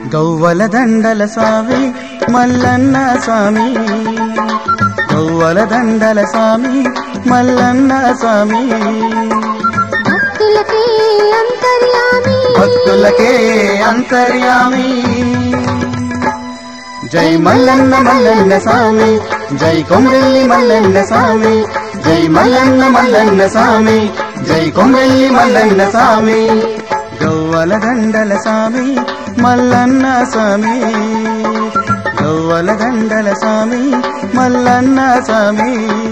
గౌవల దండల స్వామి మల్లన్న స్వామి గౌవల దండల స్వామి మల్లన్న స్వామి భక్తులకే అంతర్యామి భక్తులకే అంతర్యామి జై మల్లన్న మల్లన్న స్వామి జై కొమ్రెల్లి మల్లన్న స్వామి జై మల్లన్న మల్లన్న స్వామి జై కొమ్రెల్లి మల్లన్న స్వామి గౌవల దండల స్వామి మల్లన్న స్వామి గౌవల దండల స్వామి మల్లన్న స్వామి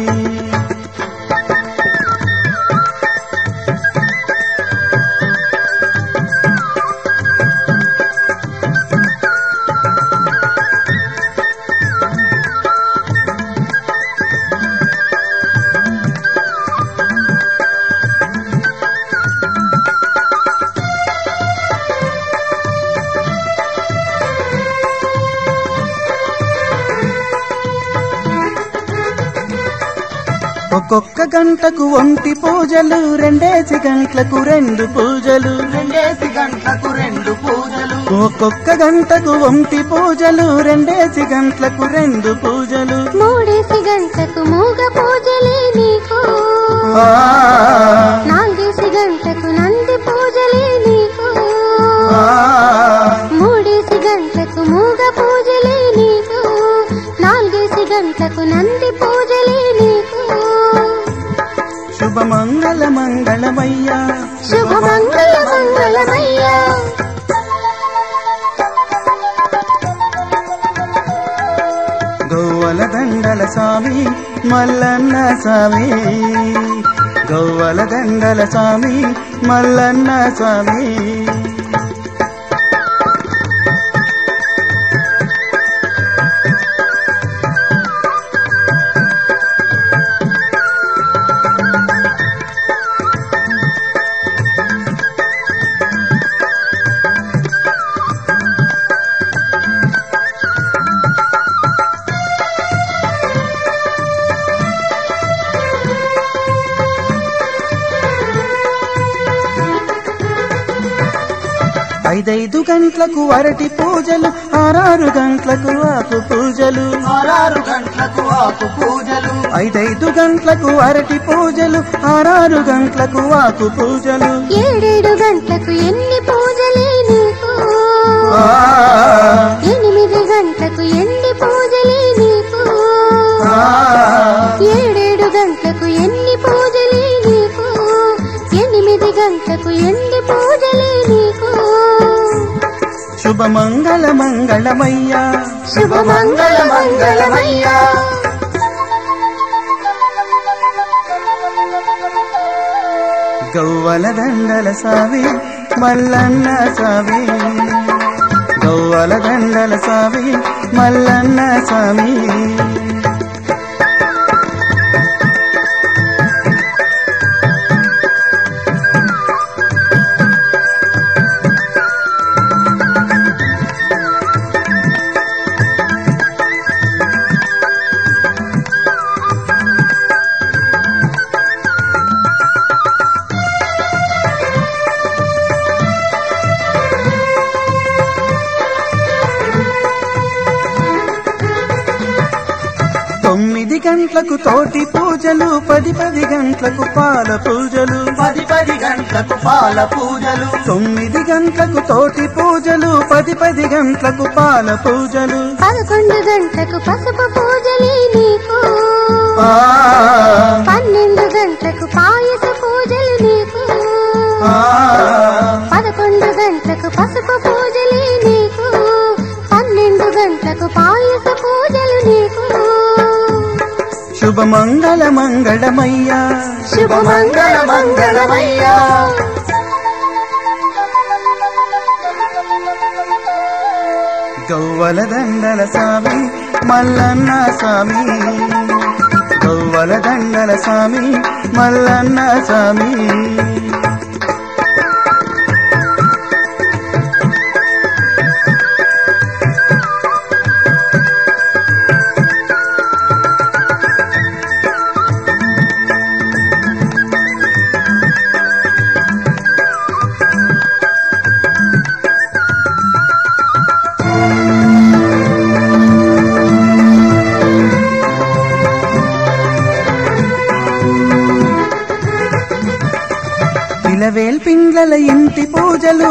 ఒక్కొక్క గంటకు ఒంటి పూజలు రెండేసి గంటలకు రెండు పూజలు రెండేసి గంటలకు రెండు పూజలు ఒక్కొక్క గంటకు ఒంటి పూజలు రెండేసి గంటలకు రెండు పూజలు మూడేసి గంటకు మూగ పూజలే నీకు ఆ, నాలుగేసి గంటకు నంది పూజలే నీకు ఆ, మూడేసి గంటకు మూగ పూజలే నీకు నాలుగేసి గంటలకు నంది పూజలే నీకు శుభ మంగళ మంగళమయ్యా శుభ మంగళ మంగళమయ్యా గౌవల దండల స్వామి మల్లన్న స్వామి గౌవల దండల స్వామి మల్లన్న స్వామి ఐదైదు గంటలకు అరటి పూజలు ఆరారు గంటలకు ఆకు పూజలు ఆరారు గంటలకు ఆకు పూజలు ఐదైదు గంటలకు అరటి పూజలు ఆరారు గంటలకు ఆకు పూజలు ఏడేడు గంటలకు ఎన్ని పూజలే నీకు ఆ, ఎనిమిది గంటలకు ఎన్ని పూజలే నీకు ఆ, ఏడేడు గంటలకు ఎన్ని పూజలే నీకు ఎనిమిది గంటలకు ఎన్ని పూజలే నీకు శుభ మంగళ మంగళమయ్యా శుభ మంగళ మంగళమయ్యా గౌవల దండల స్వామి మల్లన్న స్వామి గౌవల దండల స్వామి మల్లన్న స్వామి తొమ్మిది గంటలకు తోటి పూజలు పది పది గంటలకు పాల పూజలు పది పది గంటలకు పాల పూజలు తొమ్మిది గంటలకు తోటి పూజలు పది పది గంటలకు పాల పూజలు పదకొండు గంటలకు పసుపు పూజలే నీకు ఆ, పన్నెండు గంటలకు పాయస పూజలు నీకు ఆ, పదకొండు గంటలకు పసుపు పూజలే నీకు పన్నెండు గంటలకు పాయస పూజలు నీకు శుభ మంగళ మంగళమయ్యా శుభ మంగళ మంగళమయ్యా గౌవల దండల స్వామి మల్లన్న స్వామి గౌవల దండల స్వామి మల్లన్న స్వామి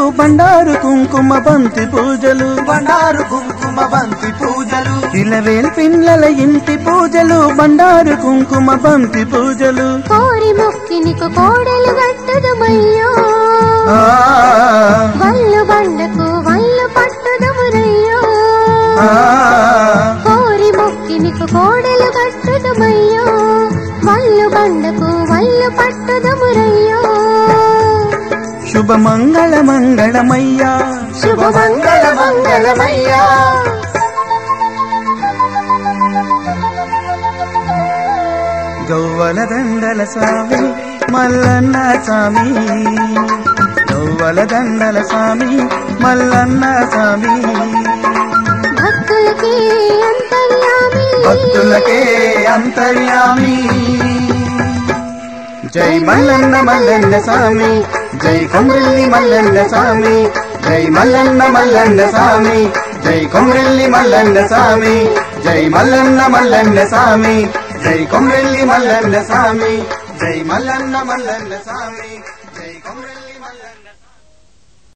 బండారు కుంకుమ బంతి పూజలు బండారు కుంకుమ బంతి పూజలు ఇలవేల్ పిల్లల ఇంటి పూజలు బండారు కుంకుమ బంతి పూజలు కోరి మొక్కి నీకు కోడలు కట్టుదమయ్యో ఆ వల్లు బండకు వల్లు పట్టుదమురయ్యో ఆ, కోరి మొక్కి నీకు కోడలు కట్టుదమయ్యో వల్లు బండకు వల్లు పట్టుదమురయ్యో శుభ మంగళ మంగళమయ్యా శుభ మంగళ మంగళమయ్యా గౌవల దండల స్వామి మల్లన్న స్వామి గౌవల దండల స్వామి మల్లన్న స్వామి భక్తులకి అంతర్యామి భక్తులకే అంతర్యామి జై మల్లన్న మల్లన్న స్వామి జై కొమ్రెల్లి మల్లన్న స్వామి జై మల్లన్న మల్లన్న స్వామి జై కొమ్రెల్లి మల్లన్న స్వామి జై మల్లన్న మల్లన్న స్వామి జై కొమ్రెల్లి మల్లన్న స్వామి జై మల్లన్న మల్లన్న స్వామి జై కొమ్రెల్లి